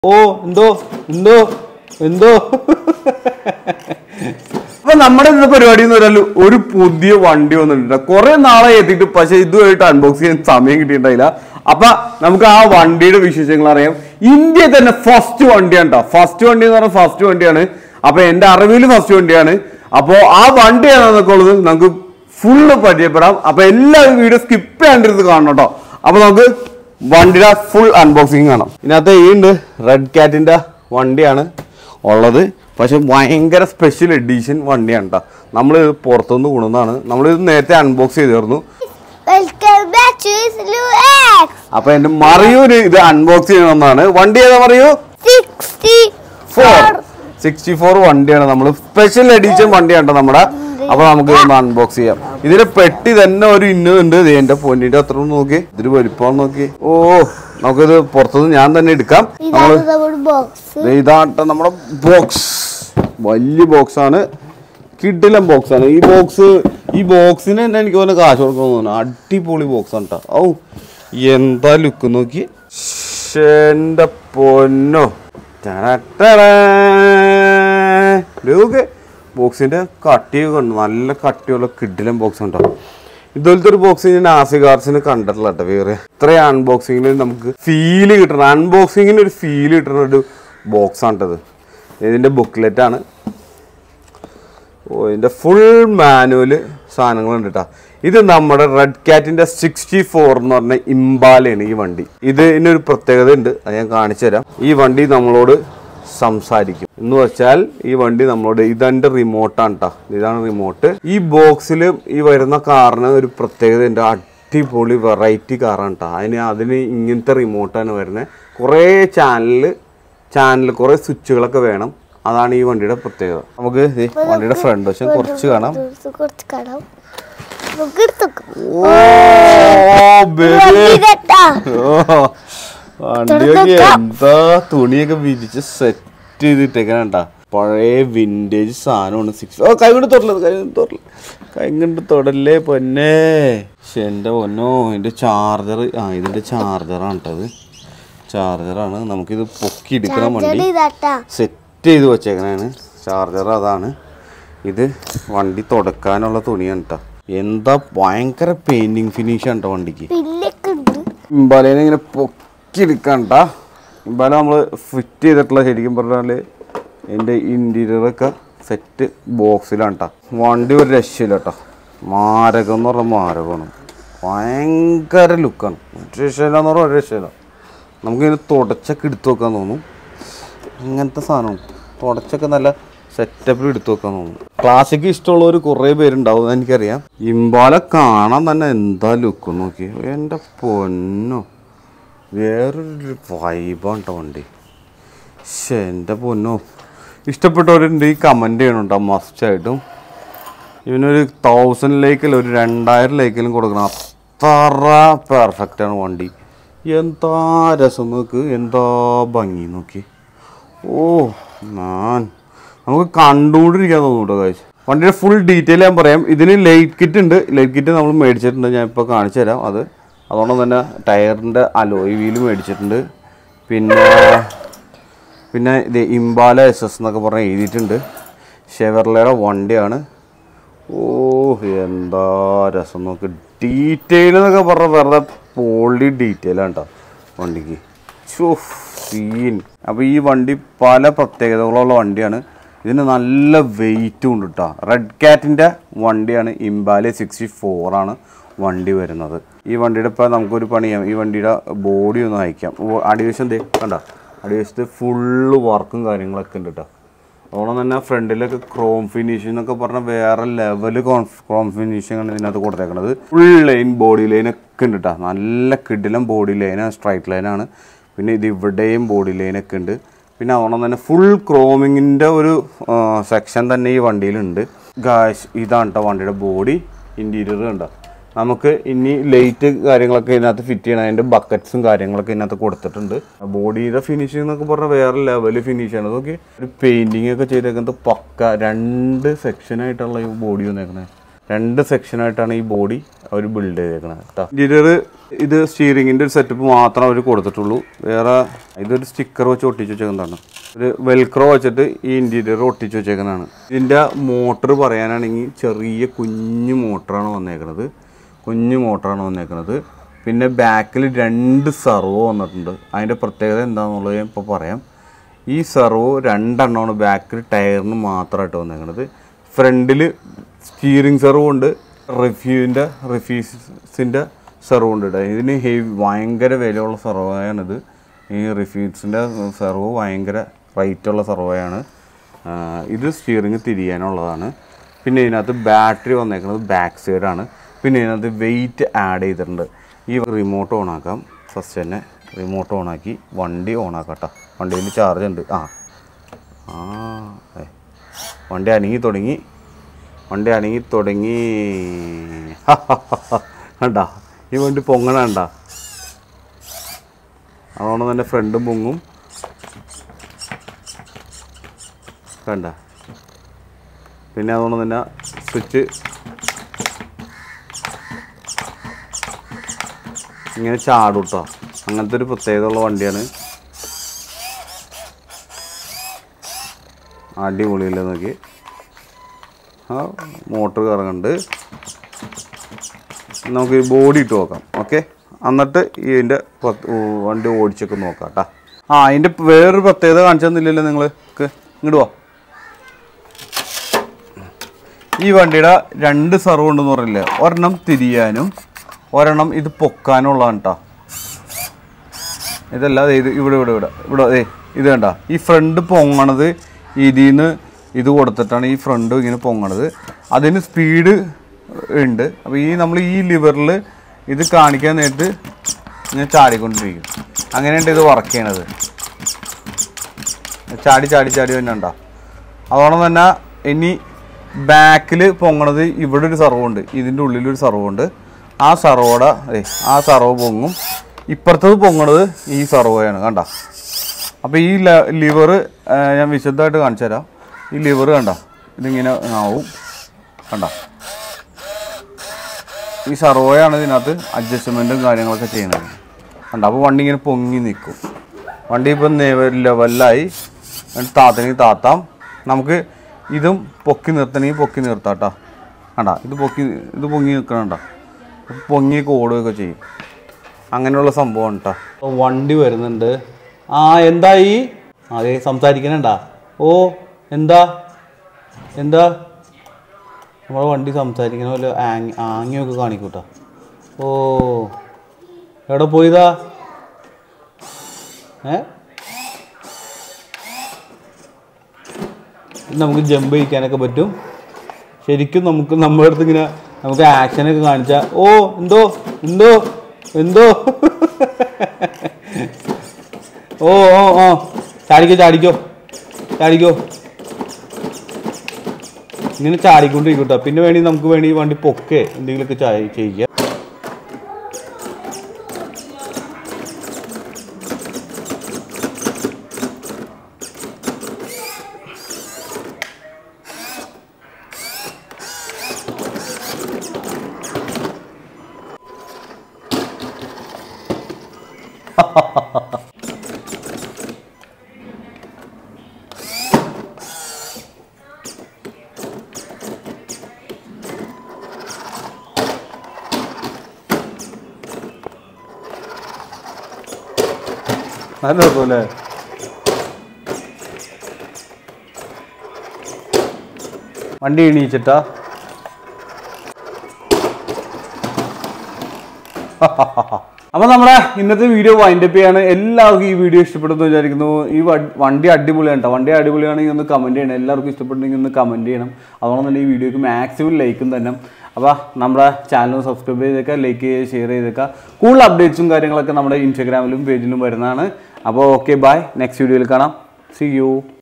ഓ എന്തോ എന്തോ എന്തോ അപ്പൊ നമ്മുടെ ഇന്നത്തെ പരിപാടി എന്ന് പറഞ്ഞാൽ ഒരു പുതിയ വണ്ടി വന്നിട്ടുണ്ട് കുറെ നാളെ എത്തിയിട്ട് പക്ഷെ ഇതുമായിട്ട് അൺബോക്സ് ചെയ്യാൻ സമയം കിട്ടിയിട്ടുണ്ടായില്ല അപ്പൊ നമുക്ക് ആ വണ്ടിയുടെ വിശേഷങ്ങൾ അറിയാം ഇന്ത്യ തന്നെ ഫസ്റ്റ് വണ്ടിയാണ് കേട്ടോ ഫസ്റ്റ് വണ്ടി എന്ന് പറഞ്ഞാൽ ഫസ്റ്റ് വണ്ടിയാണ് അപ്പൊ എന്റെ അറിവിൽ ഫസ്റ്റ് വണ്ടിയാണ് അപ്പോ ആ വണ്ടി ഏതാണെന്നൊക്കെ ഉള്ളത് നമുക്ക് ഫുള്ള് പരിചയപ്പെടാം അപ്പൊ എല്ലാവരും വീഡിയോ സ്കിപ്പ് ചെയ്യാണ്ടിരുന്ന് കാണണം കേട്ടോ അപ്പൊ നമുക്ക് വണ്ടിയുടെ ഫുൾ അൺബോക്സിങ് കാണാം ഇതിനകത്ത് ഈ ഉണ്ട് റെഡ് കാറ്റിന്റെ വണ്ടിയാണ് ഉള്ളത് പക്ഷെ ഭയങ്കര സ്പെഷ്യൽ എഡീഷൻ വണ്ടിയാണ് കേട്ടോ നമ്മൾ പുറത്തുനിന്ന് കൊണ്ടുവന്നതാണ് നമ്മളിത് നേരത്തെ അൺബോക്സ് ചെയ്തിരുന്നു വെൽക്കം ബാക്ക് ടു സ്ലൂ എക്സ് അപ്പൊ എന്റെ മറിയൂര് ഇത് അൺബോക്സ് ചെയ്യണമെന്നാണ് വണ്ടി ഏതാ പറയൂ സിക്സ്റ്റി ഫോർ സിക്സ്റ്റി ഫോർ വണ്ടിയാണ് നമ്മൾ സ്പെഷ്യൽ എഡിഷൻ വണ്ടിയാണ് നമ്മുടെ അപ്പൊ നമുക്ക് ഇതൊന്ന് അൺബോക്സ് ചെയ്യാം ഇതിന്റെ പെട്ടി തന്നെ ഒരു ഇന്നുണ്ട് ഇത് എന്റെ പൊന്നിന്റെ അത്ര ഒന്ന് നോക്കി ഇതിന് വലിപ്പം നോക്കി ഓ നമുക്കിത് പുറത്തുനിന്ന് ഞാൻ തന്നെ എടുക്കാം നമ്മള് ഇതാണ് നമ്മുടെ ബോക്സ് ദേ ഇതാട്ടെ നമ്മുടെ ബോക്സ് വലിയ ബോക്സ് ആണ് കിഡിലം ബോക്സ് ആണ് ഈ ബോക്സ് ഈ ബോക്സിന് തന്നെ എനിക്ക് തോന്നുന്നു കാശ് കൊടുക്കണം തോന്നുന്നു അടിപൊളി ബോക്സ് ആണ് കേട്ടോ ഔ എന്താ ലുക്ക് നോക്കി ശ്ശേ, എന്റെ പൊന്നോ ലുക്ക് ബോക്സിന്റെ കട്ടിയൊക്കെ ഉണ്ട് നല്ല കട്ടിയുള്ള കിഡിലം ബോക്സ് ഉണ്ടോ ഇതുപോലത്തെ ഒരു ബോക്സ് ഞാൻ ആസി കാർസിന് കണ്ടിട്ടില്ല കേട്ടോ വേറെ ഇത്രയും അൺബോക്സിങ്ങിൽ നമുക്ക് ഫീല് കിട്ടണം അൺബോക്സിങ്ങിന് ഒരു ഫീല് കിട്ടുന്ന ഒരു ബോക്സ് ആണിട്ടത് ഇതിന്റെ ബുക്ക്ലെറ്റ് ആണ് ഓ ഇതിന്റെ ഫുൾ മാനുവൽ സാധനങ്ങളുണ്ട് കേട്ടോ ഇത് നമ്മുടെ റെഡ് കാറ്റിന്റെ സിക്സ്റ്റി ഫോർ എന്ന് പറഞ്ഞ ഇംബാലയാണ് ഈ വണ്ടി ഇത് ഇതിനൊരു പ്രത്യേകത ഉണ്ട് അത് ഞാൻ കാണിച്ചു തരാം ഈ വണ്ടി നമ്മളോട് സംസാരിക്കും എന്ന് വെച്ചാൽ ഈ വണ്ടി നമ്മളോട് ഇതെന്റെ റിമോട്ടാണ് കേട്ടോ ഇതാണ് റിമോട്ട് ഈ ബോക്സിൽ ഈ വരുന്ന കാറിന് ഒരു പ്രത്യേകത ഉണ്ട് അടിപൊളി വെറൈറ്റി കാറാണ് കേട്ടോ അതിന് അതിന് ഇങ്ങനത്തെ റിമോട്ടാണ് വരുന്നത് കുറേ ചാനലിൽ ചാനൽ കുറേ സ്വിച്ചുകളൊക്കെ വേണം അതാണ് ഈ വണ്ടിയുടെ പ്രത്യേകത നമുക്ക് ദേ വണ്ടിയുടെ ഫ്രണ്ട് വശം കുറച്ച് കാണാം കുറച്ച് കാണാം നമുക്ക് എടുത്തോക്കാം ഓ ബേബി ഇതെട്ടാ ഓ വണ്ടിയൊക്കെ എന്താ തുണിയൊക്കെ വിരിച്ച് സെറ്റ് ചെയ്തിട്ടേക്കണ പഴയ വിന്റേജ് സാധനമാണ് സിക്സ് ഓ കൈ കൊണ്ട് തൊടല് കൈ കൊണ്ട് തൊടല് കൈ കൊണ്ട് തൊടല്ലേ പൊന്നെ പക്ഷെ എൻ്റെ പൊന്നോ ഇതിൻ്റെ ചാർജർ ആ ഇതിൻ്റെ ചാർജറാണ് കേട്ടത് ചാർജറാണ് നമുക്കിത് പൊക്കി എടുക്കണം വണ്ടി ചെടി ഇതാട്ടാ സെറ്റ് ചെയ്ത് വെച്ചേക്കണാണ് ചാർജർ അതാണ് ഇത് വണ്ടി തുടക്കാനുള്ള തുണിയാണ് കേട്ടോ എന്താ ഭയങ്കര പെയിന്റിങ് ഫിനിഷ് ആണ് കേട്ടോ വണ്ടിക്ക് പില്ലൊക്കെ ഉണ്ട് ഇമ്പാലേനെ ഇങ്ങനെ പൊക്കി എടുക്കണ്ട ഇമ്പാല നമ്മൾ ഫിറ്റ് ചെയ്തിട്ടുള്ള ശരിക്കും പറഞ്ഞാൽ എൻ്റെ ഇൻറ്റീരിയറൊക്കെ സെറ്റ് ബോക്സിലാണ് കേട്ടോ വണ്ടി ഒരു രക്ഷയില്ല കേട്ടോ മാരകം എന്ന് പറഞ്ഞാൽ മാരകമാണ് ഭയങ്കര ലുക്കാണ് ഒരു രക്ഷയില്ല എന്ന് പറഞ്ഞാൽ ഒരു രക്ഷയില്ല നമുക്കിങ്ങനെ തുടച്ചൊക്കെ എടുത്തു വെക്കാൻ തോന്നും ഇങ്ങനത്തെ സാധനം തുടച്ചൊക്കെ നല്ല സെറ്റപ്പിൽ എടുത്തു വെക്കാൻ തോന്നുന്നു ക്ലാസിക് ഇഷ്ടമുള്ളവർ കുറേ പേരുണ്ടാവും എന്ന് എനിക്കറിയാം ഇമ്പാല കാണാൻ തന്നെ എന്താ ലുക്ക് നോക്കി എൻ്റെ പൊന്നോ വേറൊരു വൈബാണ് കേട്ടോ വണ്ടി പക്ഷേ എൻ്റെ പൊന്നോ ഇഷ്ടപ്പെട്ടവരുണ്ട് ഈ കമൻറ്റ് ചെയ്യണുണ്ടോ മസ്റ്റായിട്ടും ഇവനൊരു തൗസൻഡിലേക്കല്ല ഒരു രണ്ടായിരം ലേക്കിലും കൊടുക്കണം അത്ര പെർഫെക്റ്റ് ആണ് വണ്ടി എന്താ രസം നോക്ക് എന്താ ഭംഗി നോക്കി ഓ ഞാൻ നമുക്ക് കണ്ടുകൊണ്ടിരിക്കാൻ തോന്നും കേട്ടോ കാഴ്ച വണ്ടിയുടെ ഫുൾ ഡീറ്റെയിൽ ഞാൻ പറയാം ഇതിന് ലൈറ്റ് കിറ്റ് ഉണ്ട് ലൈറ്റ് കിറ്റ് നമ്മൾ മേടിച്ചിട്ടുണ്ട് ഞാൻ ഇപ്പോൾ കാണിച്ചു തരാം അത് അതുകൊണ്ട് തന്നെ ടയറിൻ്റെ അലോയ് വീല് മേടിച്ചിട്ടുണ്ട് പിന്നെ പിന്നെ ഇത് ഇംബാല എസ് എസ് എന്നൊക്കെ പറഞ്ഞ് എഴുതിയിട്ടുണ്ട് ഷെവർലയുടെ വണ്ടിയാണ് ഓ എന്താ രസം നോക്ക് ഡീറ്റെയിൽ എന്നൊക്കെ പറഞ്ഞാൽ വെറുതെ പോളി ഡീറ്റെയിൽ ആണ് കേട്ടോ വണ്ടിക്ക് ഷോ സീൻ അപ്പോൾ ഈ വണ്ടി പല പ്രത്യേകതകളുള്ള വണ്ടിയാണ് ഇതിന് നല്ല വെയിറ്റും ഉണ്ട് കേട്ടോ റെഡ് കാറ്റിൻ്റെ വണ്ടിയാണ് ഇംബാലെ സിക്സ്റ്റി ആണ് വണ്ടി വരുന്നത് ഈ വണ്ടിയുടെ ഇപ്പോൾ നമുക്കൊരു പണി ചെയ്യാം ഈ വണ്ടിയുടെ ബോഡി ഒന്ന് അയക്കാം ഓ, അടിവശം ദേ കണ്ട അടിവശത്ത് ഫുള്ള് വർക്കും കാര്യങ്ങളൊക്കെ ഉണ്ട് കേട്ടോ അതുകൊണ്ട് തന്നെ ഫ്രണ്ടിലൊക്കെ ക്രോം ഫിനിഷിംഗ് എന്നൊക്കെ പറഞ്ഞാൽ വേറെ ലെവൽ ക്രോം ഫിനിഷിംഗ് ആണ് ഇതിനകത്ത് കൊടുത്തേക്കണത് ഫുൾ ലൈൻ ബോഡി ലൈനൊക്കെ ഉണ്ട് കേട്ടോ നല്ല കിടിലം ബോഡി ലൈനാണ് സ്ട്രൈറ്റ് ലൈനാണ് പിന്നെ ഇത് ഇവിടെയും ബോഡി ലൈനൊക്കെ ഉണ്ട് പിന്നെ അതുകൊണ്ട് തന്നെ ഫുൾ ക്രോമിങ്ങിൻ്റെ ഒരു സെക്ഷൻ തന്നെ ഈ വണ്ടിയിലുണ്ട് ഗാഷ് ഇതാണ് കേട്ടോ വണ്ടിയുടെ ബോഡി ഇൻറ്റീരിയർ കണ്ടോ നമുക്ക് ഇനി ലൈറ്റ് കാര്യങ്ങളൊക്കെ ഇതിനകത്ത് ഫിറ്റ് ചെയ്യണം അതിൻ്റെ ബക്കറ്റ്സും കാര്യങ്ങളൊക്കെ ഇതിനകത്ത് കൊടുത്തിട്ടുണ്ട് ബോഡിയുടെ ഫിനിഷിംഗ് എന്നൊക്കെ പറഞ്ഞാൽ വേറെ ലെവൽ ഫിനിഷ് ആണ് അതൊക്കെ ഒരു പെയിൻറ്റിങ് ഒക്കെ ചെയ്തേക്കുന്നത് പക്ക രണ്ട് സെക്ഷനായിട്ടുള്ള ഈ ബോഡി വന്നേക്കണേ രണ്ട് സെക്ഷനായിട്ടാണ് ഈ ബോഡി അവർ ബിൽഡ് ചെയ്തേക്കുന്നത് കേട്ടോ ഇന്റീരിയർ ഇത് സ്റ്റിയറിങ്ങിൻ്റെ ഒരു സെറ്റപ്പ് മാത്രം അവർ കൊടുത്തിട്ടുള്ളൂ വേറെ ഇതൊരു സ്റ്റിക്കർ വെച്ച് ഒട്ടിച്ച് വെച്ചേക്കുന്നതാണ് ഒരു വെൽക്രോ വെച്ചിട്ട് ഈ ഇന്റീരിയർ ഒട്ടിച്ച് വെച്ചേക്കുന്നതാണ് ഇതിൻ്റെ മോട്ടർ പറയാനാണെങ്കിൽ ചെറിയ കുഞ്ഞു മോട്ടറാണ് വന്നേക്കുന്നത് കുഞ്ഞു മോട്ടറാണ് വന്നേക്കുന്നത് പിന്നെ ബാക്കിൽ രണ്ട് സെർവോ വന്നിട്ടുണ്ട് അതിൻ്റെ പ്രത്യേകത എന്താണെന്നുള്ളത് ഞാൻ ഇപ്പോൾ പറയാം ഈ സെർവോ രണ്ടെണ്ണമാണ് ബാക്കിൽ ടയറിന് മാത്രമായിട്ട് വന്നേക്കുന്നത് ഫ്രണ്ടിൽ സ്റ്റിയറിംഗ് സെർവ് ഉണ്ട് റിഫ്യൂവിൻ്റെ റിഫ്യൂസിൻ്റെ സെർവ് ഉണ്ട് കേട്ടോ ഇതിന് ഹെവി ഭയങ്കര വിലയുള്ള സെർവോയാണിത് ഈ റിഫ്യൂസിൻ്റെ സെർവ് ഭയങ്കര റേറ്റുള്ള സെർവോയാണ് ഇത് സ്റ്റിയറിംഗ് തിരിയാനുള്ളതാണ് പിന്നെ ഇതിനകത്ത് ബാറ്ററി വന്നേക്കുന്നത് ബാക്ക് സൈഡാണ് പിന്നെ ഇതിനകത്ത് വെയിറ്റ് ആഡ് ചെയ്തിട്ടുണ്ട് ഈ റിമോട്ട് ഓൺ ആക്കാം ഫസ്റ്റ് തന്നെ റിമോട്ട് ഓൺ ആക്കി വണ്ടി ഓൺ ആക്കാം കേട്ടോ വണ്ടിയിൽ ചാർജ് ഉണ്ട് ആ ആ ഏ. വണ്ടി അനങ്ങി തുടങ്ങി വണ്ടി അനങ്ങി തുടങ്ങി കണ്ടാ ഈ വണ്ടി പൊങ്ങണ കണ്ടാ അതുകൊണ്ട് തന്നെ ഫ്രണ്ടും പൊങ്ങും കണ്ട പിന്നെ അതുകൊണ്ട് തന്നെ സ്വിച്ച് ഇങ്ങനെ ചാടും കേട്ടോ അങ്ങനത്തെ ഒരു പ്രത്യേകത ഉള്ള വണ്ടിയാണ് അടിപൊളിയില്ല നോക്കി ആ മോട്ടർ കറങ്ങുന്നുണ്ട് നമുക്ക് ഈ ബോഡി ഇട്ട് നോക്കാം ഓക്കെ എന്നിട്ട് ഇതിൻ്റെ വണ്ടി ഓടിച്ചൊക്കെ നോക്കാം കേട്ടോ ആ അതിൻ്റെ വേറൊരു പ്രത്യേകത കാണിച്ചെന്നില്ലല്ലോ നിങ്ങൾ ഇങ്ങോട്ട് വാ ഈ വണ്ടിയുടെ രണ്ട് സർവ് ഉണ്ടെന്ന് പറയില്ലേ ഒരെണ്ണം തിരിയാനും ഒരെണ്ണം ഇത് പൊക്കാനുള്ളതാണ് കേട്ടോ ഇതല്ല ദേ ഇത് ഇവിടെ ഇവിടെ ഇവിടെ ഇവിടെ ദേ ഇത് കണ്ട ഈ ഫ്രണ്ട് പൊങ്ങണത് ഇതിൽ നിന്ന് ഇത് കൊടുത്തിട്ടാണ് ഈ ഫ്രണ്ട് ഇങ്ങനെ പൊങ്ങണത് അതിന് സ്പീഡ് ഉണ്ട് അപ്പോൾ ഈ നമ്മൾ ഈ ലിവറിൽ ഇത് കാണിക്കാൻ നേരിട്ട് ഇങ്ങനെ ചാടിക്കൊണ്ടിരിക്കും അങ്ങനെയുണ്ട് ഇത് വർക്ക് ചെയ്യണത് ചാടി ചാടി ചാടി തന്നെ ഉണ്ടോ അതോടൊപ്പം തന്നെ ഇനി ബാക്കിൽ പൊങ്ങണത് ഇവിടെ ഒരു സർവ് ഉണ്ട് ഇതിൻ്റെ ഉള്ളിലൊരു സർവ് ഉണ്ട് ആ സർവോടെ അതെ ആ സർവ് പൊങ്ങും ഇപ്പുറത്തത് പൊങ്ങണത് ഈ സർവോയാണ് കണ്ട അപ്പോൾ ഈ ലിവർ ഞാൻ വിശദമായിട്ട് കാണിച്ചു തരാം ഈ ലിവർ കണ്ട ഇതിങ്ങനെ ആവും കണ്ട ഈ സർവോയാണ് ഇതിനകത്ത് അഡ്ജസ്റ്റ്മെൻറ്റും കാര്യങ്ങളൊക്കെ ചെയ്യുന്നത് കണ്ട അപ്പോൾ വണ്ടി ഇങ്ങനെ പൊങ്ങി നിൽക്കും വണ്ടി ഇപ്പം ലെവലിലായി എന്നിട്ട് താത്തനെങ്കിൽ താത്താം നമുക്ക് ഇതും പൊക്കി നിർത്തണമെങ്കിൽ പൊക്കി നിർത്താം കേട്ടോ കണ്ട ഇത് പൊക്കി ഇത് പൊങ്ങി നിൽക്കണണ്ട പൊങ്ങിയൊക്കെ ഓടുകയൊക്കെ ചെയ്യും അങ്ങനെയുള്ള സംഭവമാണ് കേട്ടോ വണ്ടി വരുന്നുണ്ട് ആ എന്തായി അതെ സംസാരിക്കണണ്ടാ ഓ എന്താ എന്താ നമ്മളെ വണ്ടി സംസാരിക്കണ പോലെ ആങ് ആങ്ങിയൊക്കെ കാണിക്കൂട്ടോ ഓ എവിടെ പോയതാ ഏ നമുക്ക് ജമ്പ് ചെയ്യിക്കാനൊക്കെ പറ്റും ശരിക്കും നമുക്ക് നമ്മുടെ അടുത്ത് ഇങ്ങനെ നമുക്ക് ആക്ഷനൊക്കെ കാണിച്ചാൽ ഓ എന്തോ എന്തോ എന്തോ ഓ ഓ ഓ ചാടിക്കോ ചാടിക്കോ ചാടിക്കോ ഇങ്ങനെ ചാടിക്കൊണ്ടിരിക്കും കേട്ടോ പിന്നെ വേണമെങ്കിൽ നമുക്ക് വേണ്ടി വണ്ടി പൊക്കെ എന്തെങ്കിലുമൊക്കെ ചായ ചെയ്യാം നല്ല രസമല്ലേ വണ്ടി എണീച്ചിട്ടാ അപ്പോൾ നമ്മുടെ ഇന്നത്തെ വീഡിയോ വൈൻഡപ്പ് ചെയ്യാണ് എല്ലാവർക്കും ഈ വീഡിയോ ഇഷ്ടപ്പെടുന്നു വിചാരിക്കുന്നു ഈ വ- വണ്ടി അടിപൊളിയാണ് കേട്ടോ വണ്ടി അടിപൊളിയാണെങ്കിൽ ഒന്ന് കമൻറ്റ് ചെയ്യണം എല്ലാവർക്കും ഇഷ്ടപ്പെടുന്നെങ്കിൽ ഒന്ന് കമൻറ്റ് ചെയ്യണം അതുകൊണ്ട് തന്നെ ഈ വീഡിയോക്ക് മാക്സിമം ലൈക്കും തന്നെ അപ്പോൾ നമ്മുടെ ചാനൽ സബ്സ്ക്രൈബ് ചെയ്തേക്കുക ലൈക്ക് ചെയ്യുക ഷെയർ ചെയ്തേക്കുക കൂടുതൽ അപ്ഡേറ്റ്സും കാര്യങ്ങളൊക്കെ നമ്മുടെ ഇൻസ്റ്റാഗ്രാമിലും പേജിലും വരുന്നതാണ് അപ്പോൾ ഓക്കെ ബൈ നെക്സ്റ്റ് വീഡിയോയിൽ കാണാം സി യു